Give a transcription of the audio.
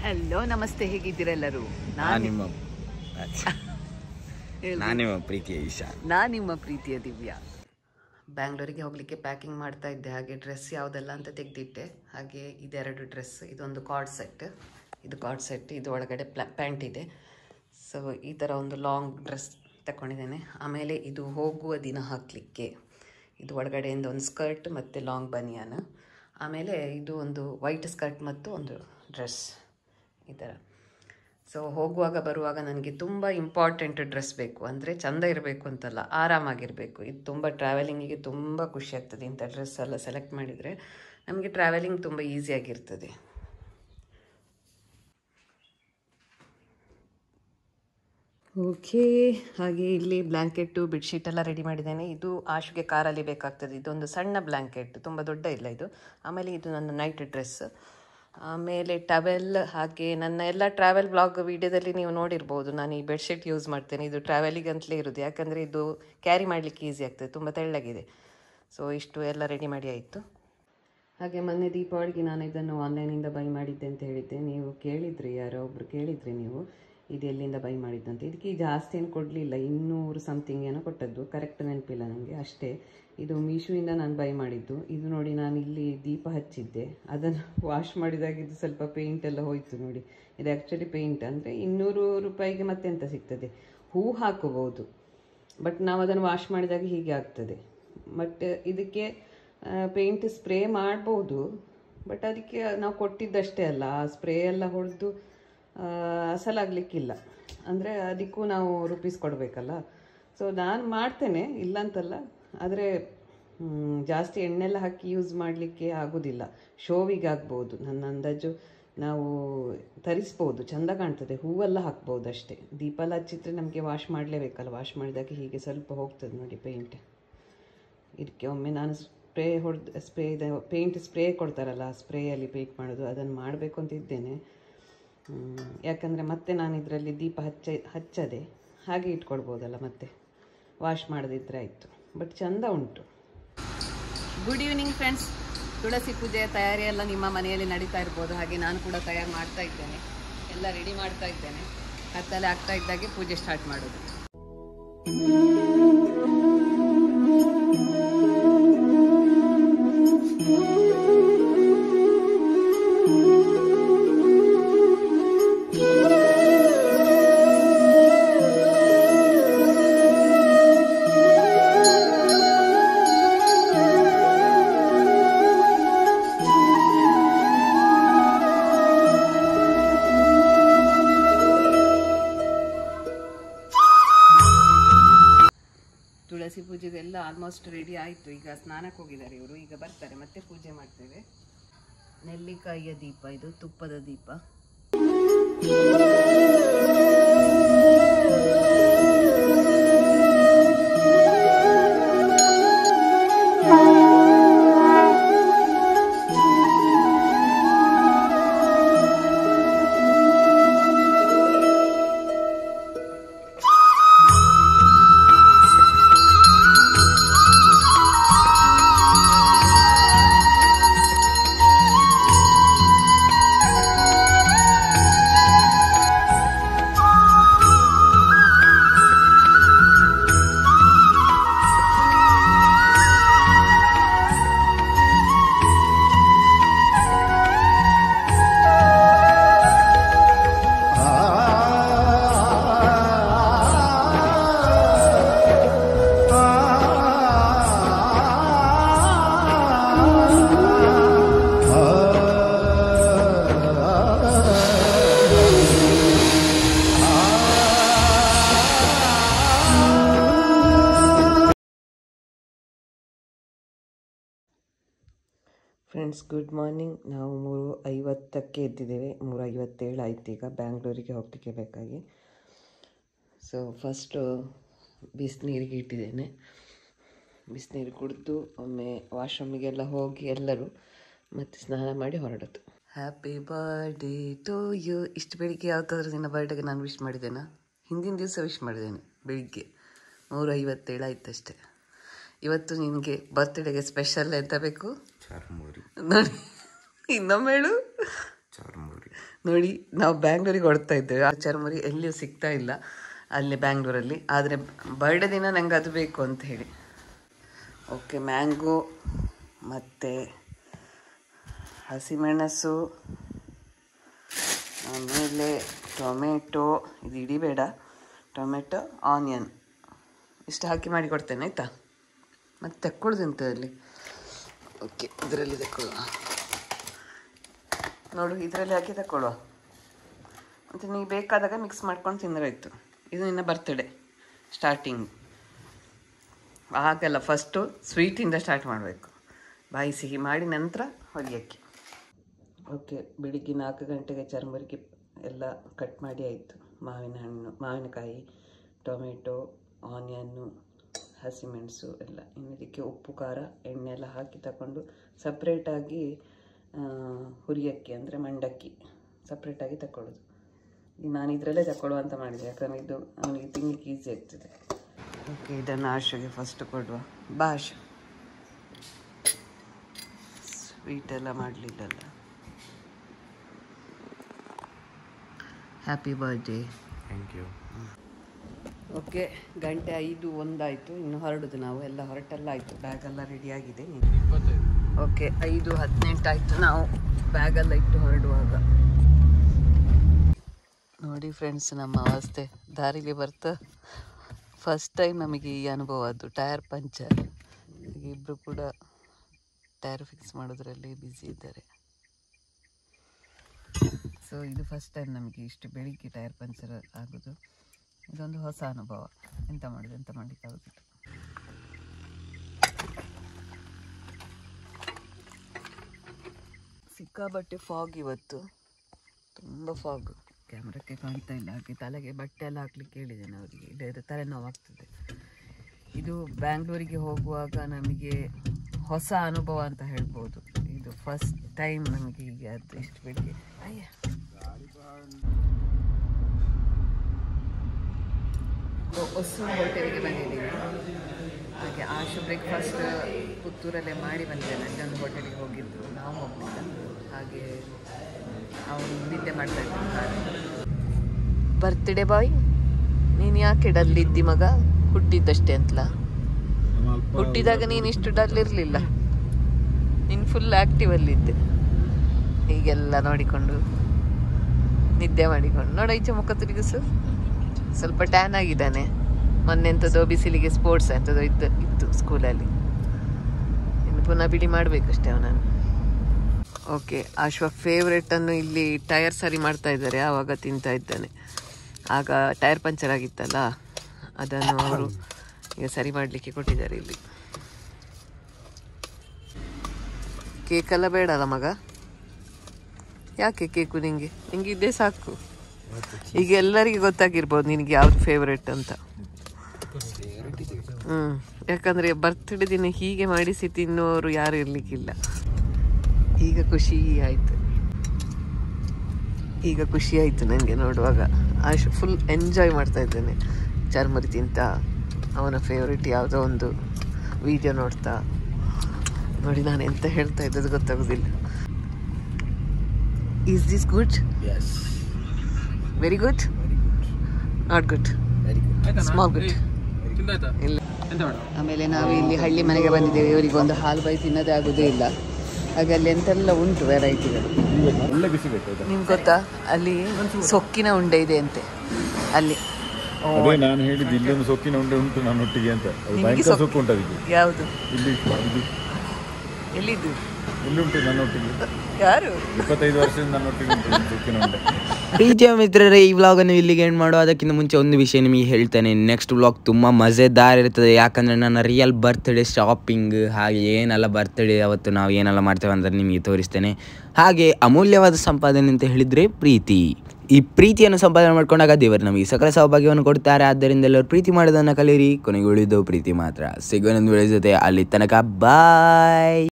hello ನಮಸ್ತೆ ಹೇಗಿದ್ದೀರೆಲ್ಲರೂ ನಾ ನಾನು ನಿಮ್ಮ ನಾ ನಿಮ್ಮ ಪ್ರೀತಿಯ ಈಶಾ ನಾನು ನಿಮ್ಮ ಪ್ರೀತಿಯ ದಿವ್ಯಾ ಬ್ಯಾಂಗ್ಳೂರಿಗೆ ಹೋಗಲಿಕ್ಕೆ ಪ್ಯಾಕಿಂಗ್ ಮಾಡ್ತಾ ಇದ್ದೆ ಹಾಗೆ ಡ್ರೆಸ್ ಯಾವುದೆಲ್ಲ ಅಂತ ತೆಗೆದಿಟ್ಟೆ ಹಾಗೆ ಇದೆರಡು ಡ್ರೆಸ್ ಇದೊಂದು ಕಾರ್ಡ್ ಸೆಟ್ ಇದು ಕಾರ್ಡ್ ಸೆಟ್ ಇದು ಒಳಗಡೆ ಪ್ಲಾ ಪ್ಯಾಂಟ್ ಇದೆ ಸೊ ಈ ಥರ ಒಂದು ಲಾಂಗ್ ಡ್ರೆಸ್ ತಗೊಂಡಿದ್ದೇನೆ ಆಮೇಲೆ ಇದು ಹೋಗುವ ದಿನ ಹಾಕಲಿಕ್ಕೆ ಇದು ಒಳಗಡೆಯಿಂದ ಒಂದು ಸ್ಕರ್ಟ್ ಮತ್ತು ಲಾಂಗ್ ಬನಿಯನ್ ಆಮೇಲೆ ಇದು ಒಂದು ವೈಟ್ ಸ್ಕರ್ಟ್ ಮತ್ತು ಒಂದು ಡ್ರೆಸ್ ಈ ಥರ ಸೊ ಹೋಗುವಾಗ ಬರುವಾಗ ನನಗೆ ತುಂಬ ಇಂಪಾರ್ಟೆಂಟ್ ಡ್ರೆಸ್ ಬೇಕು ಅಂದರೆ ಚಂದ ಇರಬೇಕು ಅಂತಲ್ಲ ಆರಾಮಾಗಿರಬೇಕು ಇದು ತುಂಬ ಟ್ರಾವೆಲಿಂಗಿಗೆ ತುಂಬ ಖುಷಿ ಆಗ್ತದೆ ಇಂಥ ಡ್ರೆಸ್ ಎಲ್ಲ ಸೆಲೆಕ್ಟ್ ಮಾಡಿದರೆ ನಮಗೆ ಟ್ರಾವೆಲಿಂಗ್ ತುಂಬ ಈಸಿಯಾಗಿರ್ತದೆ ಓಕೆ ಹಾಗೆ ಇಲ್ಲಿ ಬ್ಲ್ಯಾಂಕೆಟ್ಟು ಬೆಡ್ಶೀಟ್ ಎಲ್ಲ ರೆಡಿ ಮಾಡಿದ್ದೇನೆ ಇದು ಆಶುಗೆ ಕಾರಲ್ಲಿ ಬೇಕಾಗ್ತದೆ ಇದೊಂದು ಸಣ್ಣ ಬ್ಲ್ಯಾಂಕೆಟ್ ತುಂಬ ದೊಡ್ಡ ಇಲ್ಲ ಇದು ಆಮೇಲೆ ಇದು ನನ್ನ ನೈಟ್ ಡ್ರೆಸ್ ಆಮೇಲೆ ಟವೆಲ್ ಹಾಗೆ ನನ್ನ ಎಲ್ಲ ಟ್ರಾವೆಲ್ ಬ್ಲಾಗ್ ವಿಡಿಯೋದಲ್ಲಿ ನೀವು ನೋಡಿರ್ಬೋದು ನಾನು ಈ ಬೆಡ್ಶೀಟ್ ಯೂಸ್ ಮಾಡ್ತೇನೆ ಇದು ಟ್ರಾವೆಲಿಗೆ ಅಂತಲೇ ಇರೋದು ಯಾಕಂದರೆ ಇದು ಕ್ಯಾರಿ ಮಾಡಲಿಕ್ಕೆ ಈಸಿ ಆಗ್ತದೆ ತುಂಬ ತೆಳ್ಳಗಿದೆ ಸೊ ಇಷ್ಟು ಎಲ್ಲ ರೆಡಿ ಮಾಡಿ ಆಯಿತು ಹಾಗೆ ಮೊನ್ನೆ ದೀಪಾವಳಿಗೆ ನಾನು ಇದನ್ನು ಆನ್ಲೈನಿಂದ ಬೈ ಮಾಡಿದ್ದೆ ಅಂತ ಹೇಳಿದ್ದೆ ನೀವು ಕೇಳಿದ್ರಿ ಯಾರೋ ಒಬ್ರು ಕೇಳಿದ್ರಿ ನೀವು ಇದು ಎಲ್ಲಿಂದ ಬೈ ಮಾಡಿದ್ದಂತ ಇದಕ್ಕೆ ಜಾಸ್ತಿ ಏನು ಕೊಡಲಿಲ್ಲ ಇನ್ನೂರು ಸಮಥಿಂಗ್ ಏನೋ ಕೊಟ್ಟದ್ದು ಕರೆಕ್ಟ್ ನೆನಪಿಲ್ಲ ನನಗೆ ಅಷ್ಟೇ ಇದು ಮೀಶೋಯಿಂದ ನಾನು ಬೈ ಮಾಡಿದ್ದು ಇದು ನೋಡಿ ನಾನು ಇಲ್ಲಿ ದೀಪ ಹಚ್ಚಿದ್ದೆ ಅದನ್ನು ವಾಶ್ ಮಾಡಿದಾಗಿದ್ದು ಸ್ವಲ್ಪ ಪೇಂಟ್ ಎಲ್ಲ ಹೋಯಿತು ನೋಡಿ ಇದು ಆ್ಯಕ್ಚುಲಿ ಪೇಂಟ್ ಅಂದರೆ ಇನ್ನೂರು ರೂಪಾಯಿಗೆ ಮತ್ತೆಂತ ಸಿಗ್ತದೆ ಹೂ ಹಾಕೋಬಹುದು ಬಟ್ ನಾವು ಅದನ್ನು ವಾಶ್ ಮಾಡಿದಾಗ ಹೀಗೆ ಆಗ್ತದೆ ಬಟ್ ಇದಕ್ಕೆ ಪೇಂಟ್ ಸ್ಪ್ರೇ ಮಾಡ್ಬೋದು ಬಟ್ ಅದಕ್ಕೆ ನಾವು ಕೊಟ್ಟಿದ್ದಷ್ಟೇ ಅಲ್ಲ ಆ ಸ್ಪ್ರೇ ಎಲ್ಲ ಹೊಡೆದು ಅಸಲಾಗಲಿಕ್ಕಿಲ್ಲ ಅಂದರೆ ಅದಕ್ಕೂ ನಾವು ರುಪೀಸ್ ಕೊಡಬೇಕಲ್ಲ ಸೊ ನಾನು ಮಾಡ್ತೇನೆ ಇಲ್ಲ ಅಂತಲ್ಲ ಆದರೆ ಜಾಸ್ತಿ ಎಣ್ಣೆಲ್ಲ ಹಾಕಿ ಯೂಸ್ ಮಾಡಲಿಕ್ಕೆ ಆಗೋದಿಲ್ಲ ಶೋವಿಗೆ ಆಗ್ಬೋದು ನನ್ನ ಅಂದಾಜು ನಾವು ತರಿಸ್ಬೋದು ಚೆಂದ ಕಾಣ್ತದೆ ಹೂವೆಲ್ಲ ಹಾಕ್ಬೋದು ಅಷ್ಟೇ ದೀಪ ಎಲ್ಲ ಹಚ್ಚಿದ್ರೆ ನಮಗೆ ವಾಶ್ ಮಾಡಲೇಬೇಕಲ್ಲ ವಾಶ್ ಮಾಡಿದಾಗ ಹೀಗೆ ಸ್ವಲ್ಪ ಹೋಗ್ತದೆ ನೋಡಿ ಪೇಂಟ್ ಇದಕ್ಕೆ ಒಮ್ಮೆ ನಾನು ಸ್ಪ್ರೇ ಹೊಡೆದು ಸ್ಪ್ರೇ ಇದೆ ಪೇಂಟ್ ಸ್ಪ್ರೇ ಕೊಡ್ತಾರಲ್ಲ ಆ ಸ್ಪ್ರೇಯಲ್ಲಿ ಪೇಂಟ್ ಮಾಡೋದು ಅದನ್ನು ಮಾಡಬೇಕು ಅಂತ ಇದ್ದೇನೆ ಯಾಕಂದರೆ ಮತ್ತೆ ನಾನು ಇದರಲ್ಲಿ ದೀಪ ಹಚ್ಚ ಹಚ್ಚದೆ ಹಾಗೆ ಇಟ್ಕೊಳ್ಬೋದಲ್ಲ ಮತ್ತೆ ವಾಶ್ ಮಾಡದಿದ್ರೆ ಆಯಿತು ಬಟ್ ಚೆಂದ ಉಂಟು ಗುಡ್ ಈವ್ನಿಂಗ್ ಫ್ರೆಂಡ್ಸ್ ತುಳಸಿ ಪೂಜೆಯ ತಯಾರಿ ಎಲ್ಲ ನಿಮ್ಮ ಮನೆಯಲ್ಲಿ ನಡೀತಾ ಇರ್ಬೋದು ಹಾಗೆ ನಾನು ಕೂಡ ತಯಾರು ಮಾಡ್ತಾ ಇದ್ದೇನೆ ಎಲ್ಲ ರೆಡಿ ಮಾಡ್ತಾ ಇದ್ದೇನೆ ಕತ್ತಲೆ ಆಗ್ತಾ ಇದ್ದಾಗೆ ಪೂಜೆ ಸ್ಟಾರ್ಟ್ ಮಾಡೋದು ತುಳಸಿ ಪೂಜೆದೆಲ್ಲ ಆಲ್ಮೋಸ್ಟ್ ರೆಡಿ ಆಯಿತು ಈಗ ಸ್ನಾನಕ್ಕೆ ಹೋಗಿದ್ದಾರೆ ಇವರು ಈಗ ಬರ್ತಾರೆ ಮತ್ತೆ ಪೂಜೆ ಮಾಡ್ತೇವೆ ನೆಲ್ಲಿಕಾಯಿಯ ದೀಪ ಇದು ತುಪ್ಪದ ದೀಪ ಫ್ರೆಂಡ್ಸ್ ಗುಡ್ ಮಾರ್ನಿಂಗ್ ನಾವು ಮೂರು ಐವತ್ತಕ್ಕೆ ಎದ್ದಿದ್ದೇವೆ ಮೂರು ಐವತ್ತೇಳು ಆಯ್ತು ಈಗ ಬ್ಯಾಂಗ್ಳೂರಿಗೆ ಹೋಗಲಿಕ್ಕೆ ಬೇಕಾಗಿ ಸೊ ಫಸ್ಟು ಬಿಸಿನೀರಿಗೆ ಇಟ್ಟಿದ್ದೇನೆ ಬಿಸಿನೀರು ಕುಡಿದು ಒಮ್ಮೆ ವಾಶ್ರೂಮಿಗೆಲ್ಲ ಹೋಗಿ ಎಲ್ಲರೂ ಮತ್ತು ಸ್ನಾನ ಮಾಡಿ ಹೊರಡೋದು ಹ್ಯಾಪಿ ಬರ್ಡೇ ಟು ಯು ಇಷ್ಟು ಬೆಳಿಗ್ಗೆ ಯಾವುದಾದ್ರೂ ದಿನ ಬರ್ಡೇಗೆ ನಾನು ವಿಶ್ ಮಾಡಿದ್ದೇನೆ ಹಿಂದಿನ ದಿವಸ ವಿಶ್ ಮಾಡಿದ್ದೇನೆ ಬೆಳಿಗ್ಗೆ ಮೂರು ಐವತ್ತೇಳು ಆಯ್ತಷ್ಟೇ ಇವತ್ತು ನಿನಗೆ ಬರ್ತ್ಡೇಗೆ ಸ್ಪೆಷಲ್ ಎಂತ ಬೇಕು ಚಾರ್ಮುರಿ ನೋಡಿ ಇನ್ನೊಮ್ಮೆ ಹೇಳು ಚಾರ್ಮುರಿ ನೋಡಿ ನಾವು ಬ್ಯಾಂಗ್ಳೂರಿಗೆ ಹೊಡ್ತಾ ಇದ್ದೇವೆ ಆ ಚರ್ಮುರಿ ಎಲ್ಲಿಯೂ ಸಿಗ್ತಾ ಇಲ್ಲ ಅಲ್ಲಿ ಬ್ಯಾಂಗ್ಳೂರಲ್ಲಿ ಆದರೆ ಬರ್ಡೇ ದಿನ ನಂಗೆ ಅದು ಬೇಕು ಅಂತ ಹೇಳಿ ಓಕೆ ಮ್ಯಾಂಗೋ ಮತ್ತು ಹಸಿಮೆಣಸು ಆಮೇಲೆ ಟೊಮೆಟೊ ಇದು ಇಡೀ ಬೇಡ ಟೊಮೆಟೊ ಆನಿಯನ್ ಇಷ್ಟು ಹಾಕಿ ಮಾಡಿ ಕೊಡ್ತೇನೆ ಆಯಿತಾ ಮತ್ತೆ ತೆಕ್ಕೊಳ್ದುಂತ ಅಲ್ಲಿ ಓಕೆ ಇದರಲ್ಲಿ ತೆಕ್ಕೊಳ್ಳುವ ನೋಡು ಇದರಲ್ಲಿ ಹಾಕಿ ತಗೊಳ್ಳುವ ಮತ್ತು ನೀವು ಬೇಕಾದಾಗ ಮಿಕ್ಸ್ ಮಾಡ್ಕೊಂಡು ತಿಂದ್ರಾಯ್ತು ಇದು ನಿನ್ನ ಬರ್ತಡೇ ಸ್ಟಾರ್ಟಿಂಗ್ ಆಗಲ್ಲ ಫಸ್ಟು ಸ್ವೀಟಿಂದ ಸ್ಟಾರ್ಟ್ ಮಾಡಬೇಕು ಬಾಯಿ ಸಿಹಿ ಮಾಡಿ ನಂತರ ಹೊಲಿಯಕ್ಕೆ ಓಕೆ ಬೆಳಿಗ್ಗೆ ನಾಲ್ಕು ಗಂಟೆಗೆ ಚರ್ಮರಿಗೆ ಎಲ್ಲ ಕಟ್ ಮಾಡಿ ಆಯಿತು ಮಾವಿನ ಹಣ್ಣು ಮಾವಿನಕಾಯಿ ಟೊಮೆಟೊ ಆನಿಯನ್ನು ಹಸಿಮೆಣಸು ಎಲ್ಲ ಇನ್ನು ಇದಕ್ಕೆ ಉಪ್ಪು ಖಾರ ಎಣ್ಣೆ ಎಲ್ಲ ಹಾಕಿ ತಗೊಂಡು ಸಪ್ರೇಟಾಗಿ ಹುರಿಯಕ್ಕೆ ಅಂದರೆ ಮಂಡಕ್ಕಿ ಸಪ್ರೇಟಾಗಿ ತಗೊಳ್ಳೋದು ಈಗ ನಾನು ಇದರಲ್ಲೇ ತಗೊಳ್ಳುವ ಅಂತ ಮಾಡಿದೆ ಯಾಕಂದರೆ ಇದು ಅವನಿಗೆ ತಿನ್ನಲಿಕ್ಕೆ ಈಸಿ ಆಗ್ತದೆ ಓಕೆ ಇದನ್ನು ಆಶುಗೆ ಫಸ್ಟ್ ಕೊಡುವ ಬಾ ಆಶು ಸ್ವೀಟ್ ಎಲ್ಲ ಮಾಡಲಿಲ್ಲಲ್ಲ happy birthday thank you okay ಗಂಟೆ ಐದು ಒಂದಾಯಿತು ಇನ್ನು ಹೊರಡುದು ನಾವು ಎಲ್ಲ ಹೊರಟೆಲ್ಲ ಆಯಿತು ಬ್ಯಾಗೆಲ್ಲ ರೆಡಿಯಾಗಿದೆ ಓಕೆ ಐದು ಹದಿನೆಂಟು ಆಯಿತು ನಾವು ಬ್ಯಾಗೆಲ್ಲ ಇಟ್ಟು ಹೊರಡುವಾಗ ನೋಡಿ ಫ್ರೆಂಡ್ಸ್ ನಮ್ಮ ಅವಸ್ಥೆ ದಾರಿಲಿ ಬರ್ತಾ ಫಸ್ಟ್ ಟೈಮ್ ನಮಗೆ ಈ ಅನುಭವ ಅದು ಟೈರ್ ಪಂಚರ್ ಇಬ್ಬರು ಕೂಡ ಟೈರ್ ಫಿಕ್ಸ್ ಮಾಡೋದ್ರಲ್ಲಿ ಬ್ಯುಸಿ ಇದ್ದಾರೆ ಸೊ ಇದು ಫಸ್ಟ್ ಟೈಮ್ ನಮಗೆ ಇಷ್ಟು ಬೆಳಿಗ್ಗೆ ಟೈರ್ ಪಂಚರ್ ಆಗೋದು ಇದೊಂದು ಹೊಸ ಅನುಭವ ಎಂತ ಮಾಡೋದು ಎಂತ ಮಾಡಲಿಕ್ಕಾಗೋದಿಲ್ಲ ಸಿಕ್ಕಾಬಟ್ಟೆ ಫಾಗ್ ಇವತ್ತು ತುಂಬ ಫಾಗ್ ಕ್ಯಾಮ್ರಕ್ಕೆ ಕಾಣ್ತಾ ಇಲ್ಲ ಹಾಗೆ ತಲೆಗೆ ಬಟ್ಟೆ ಎಲ್ಲ ಹಾಕ್ಲಿಕ್ಕೆ ಹೇಳಿದ್ದೇನೆ ಅವರಿಗೆ ಇಲ್ಲದ್ರೆ ತಲೆನೋವು ಆಗ್ತದೆ ಇದು ಬ್ಯಾಂಗ್ಳೂರಿಗೆ ಹೋಗುವಾಗ ನಮಗೆ ಹೊಸ ಅನುಭವ ಅಂತ ಹೇಳ್ಬೋದು ಇದು ಫಸ್ಟ್ ಟೈಮ್ ನಮಗೆ ಹೀಗೆ ಅದು ಇಷ್ಟು ಬೆಳಿಗ್ಗೆ ಅಯ್ಯ ಹೊಸೂರು ಹೋಟೆಲ್ಗೆ ಬಂದಿದ್ದೀವಿ ಹಾಗೆ ಆಶು ಬ್ರೇಕ್ಫಾಸ್ಟ್ ಪುತ್ತೂರಲ್ಲೇ ಮಾಡಿ ಬಂದಿದ್ದಾನೆ ಅಲ್ಲೊಂದು ಹೋಟೆಲಿಗೆ ಹೋಗಿದ್ದು ನಾವು ಹೋಗಲಿಲ್ಲ ಹಾಗೆ ಅವನು ನಿದ್ದೆ ಮಾಡ್ತಾ ಇದ್ದಾನೆ ಬರ್ತ್ಡೇ ಬಾಯ್ ನೀನು ಯಾಕೆ ಡಲ್ ಇದ್ದಿ ಮಗ ಹುಟ್ಟಿದ್ದಷ್ಟೇ ಅಂತಲ ಹುಟ್ಟಿದಾಗ ನೀನು ಇಷ್ಟು ಡಲ್ ಇರಲಿಲ್ಲ ನೀನು ಫುಲ್ ಆ್ಯಕ್ಟಿವ್ ಅಲ್ಲಿದ್ದೆ ಹೀಗೆಲ್ಲ ನೋಡಿಕೊಂಡು ನಿದ್ದೆ ಮಾಡಿಕೊಂಡು ನೋಡ ಈಚೆ ಮುಖ ತಿರುಗಿಸು ಸ್ವಲ್ಪ ಟ್ಯಾನ್ ಆಗಿದ್ದಾನೆ ಮೊನ್ನೆ ಎಂಥದ್ದೋ ಬಿಸಿಲಿಗೆ ಸ್ಪೋರ್ಟ್ಸ್ ಎಂಥದ್ದೋ ಇದ್ದು ಇತ್ತು ಸ್ಕೂಲಲ್ಲಿ ಇನ್ನು ಪುನಃ ಬಿಡಿ ಮಾಡಬೇಕಷ್ಟೇ ಅವನನ್ನು ಓಕೆ ಆಶ್ವ ಫೇವ್ರೆಟನ್ನು ಇಲ್ಲಿ ಟೈರ್ ಸರಿ ಮಾಡ್ತಾ ಇದ್ದಾರೆ ಆವಾಗ ತಿಂತಾ ಇದ್ದಾನೆ ಆಗ ಟೈರ್ ಪಂಚರ್ ಆಗಿತ್ತಲ್ಲ ಅದನ್ನು ಅವರು ಈಗ ಸರಿ ಮಾಡಲಿಕ್ಕೆ ಕೊಟ್ಟಿದ್ದಾರೆ ಇಲ್ಲಿ ಕೇಕೆಲ್ಲ ಬೇಡಲ್ಲ ಮಗ ಯಾಕೆ ಕೇಕು ನಿಂಗೆ ನಿಂಗೆ ಇದೇ ಸಾಕು ಈಗ ಎಲ್ಲರಿಗೆ ಗೊತ್ತಾಗಿರ್ಬೋದು ನಿನಗೆ ಯಾವ್ದು ಫೇವ್ರೆಟ್ ಅಂತ ಹ್ಮ್ ಯಾಕಂದ್ರೆ ಬರ್ತ್ಡೇ ದಿನ ಹೀಗೆ ಮಾಡಿಸಿ ತಿನ್ನೋರು ಯಾರು ಇರ್ಲಿಕ್ಕಿಲ್ಲ ಈಗ ಖುಷಿ ಆಯ್ತು ಈಗ ಖುಷಿ ಆಯ್ತು ನನಗೆ ನೋಡುವಾಗ ಆಶು ಫುಲ್ ಎಂಜಾಯ್ ಮಾಡ್ತಾ ಇದ್ದೇನೆ ಚರ್ಮರಿ ತಿಂತ ಅವನ ಫೇವ್ರೆಟ್ ಯಾವುದೋ ಒಂದು ವಿಡಿಯೋ ನೋಡ್ತಾ ನೋಡಿ ನಾನು ಎಂತ ಹೇಳ್ತಾ ಇದ್ದದ್ದು ಗೊತ್ತಾಗೋದಿಲ್ಲ is this good yes very good not good very good small good ಇಲ್ಲ ಆಮೇಲೆ ನಾವು ಇಲ್ಲಿ ಹಳ್ಳಿ ಮನೆಗೆ ಬಂದಿದ್ದೇವೆ ಇವರಿಗೆ ಒಂದು ಹಾಲು ಬೈ ತಿನ್ನೋದೇ ಆಗೋದೇ ಇಲ್ಲ ಹಾಗೆ ಅಲ್ಲಿ ಎಂತೆಲ್ಲ ಉಂಟು ವೆರೈಟಿಗಳು ಒಳ್ಳೆ ಬಿಸಿ ಬೇಕು ಆಯ್ತಾ ನಿಮ್ಗೆ ಗೊತ್ತಾ ಅಲ್ಲಿ ಸೊಕ್ಕಿನ ಉಂಡೆ ಇದೆ ಅಂತೆ ಅಲ್ಲಿ ಅದೇ ನಾನು ಹೇಳಿದ್ದು ಇಲ್ಲೊಂದು ಸೊಕ್ಕಿನ ಉಂಡೆ ಉಂಟು ನನ್ನೊಟ್ಟಿಗೆ ಅಂತ ಅದು ನಿಮಗೆ ಭಯಂಕರ ಸೊಪ್ಪು- ಸೊಕ್ಕು ಉಂಟು ಅದಕ್ಕೆ ಯಾವುದು ಇಲ್ಲಿ ಇಲ್ಲಿ ಎಲ್ಲಿದ್ದು ಇಲ್ಲಿ ಉಂಟು ನನ್ನೊಟ್ಟಿಗೆ ಯಾರು ಇಪ್ಪತ್ತೈದು ವರ್ಷದಿಂದ ನನ್ನೊಟ್ಟಿಗೆ ಉಂಟು ಒಂದು ಸೊಕ್ಕಿನ ಉಂಡೆ ಪ್ರೀತಿಯ ಮಿತ್ರರೇ ಈ ವ್ಲಾಗನ್ನು ಇಲ್ಲಿಗೆ ಎಂಡ್ ಮಾಡುವ ಅದಕ್ಕಿಂತ ಮುಂಚೆ ಒಂದು ವಿಷಯ ನಿಮಗೆ ಹೇಳ್ತೇನೆ ನೆಕ್ಸ್ಟ್ ವ್ಲಾಗ್ ತುಂಬ ಮಜೆದಾರ್ ಇರ್ತದೆ ಯಾಕಂದರೆ ನನ್ನ ರಿಯಲ್ ಬರ್ತ್ಡೇ ಶಾಪಿಂಗ್ ಹಾಗೆ ಏನೆಲ್ಲ ಬರ್ತ್ಡೇ ಅವತ್ತು ನಾವು ಏನೆಲ್ಲ ಮಾಡ್ತೇವೆ ಅಂತ ನಿಮಗೆ ತೋರಿಸ್ತೇನೆ ಹಾಗೆ ಅಮೂಲ್ಯವಾದ ಸಂಪಾದನೆ ಅಂತ ಹೇಳಿದರೆ ಪ್ರೀತಿ ಈ ಪ್ರೀತಿಯನ್ನು ಸಂಪಾದನೆ ಮಾಡ್ಕೊಂಡಾಗ ದೇವರು ನಮಗೆ ಸಕಲ ಸೌಭಾಗ್ಯವನ್ನು ಕೊಡ್ತಾರೆ ಆದ್ದರಿಂದ ಎಲ್ಲರೂ ಪ್ರೀತಿ ಮಾಡೋದನ್ನು ಕಲಿಯಿರಿ ಕೊನೆಗೆ ಉಳಿದು ಪ್ರೀತಿ ಮಾತ್ರ ಸಿಗೋನೊಂದು ವೇಳೆ ಜೊತೆ ಅಲ್ಲಿ ತನಕ ಬಾಯ್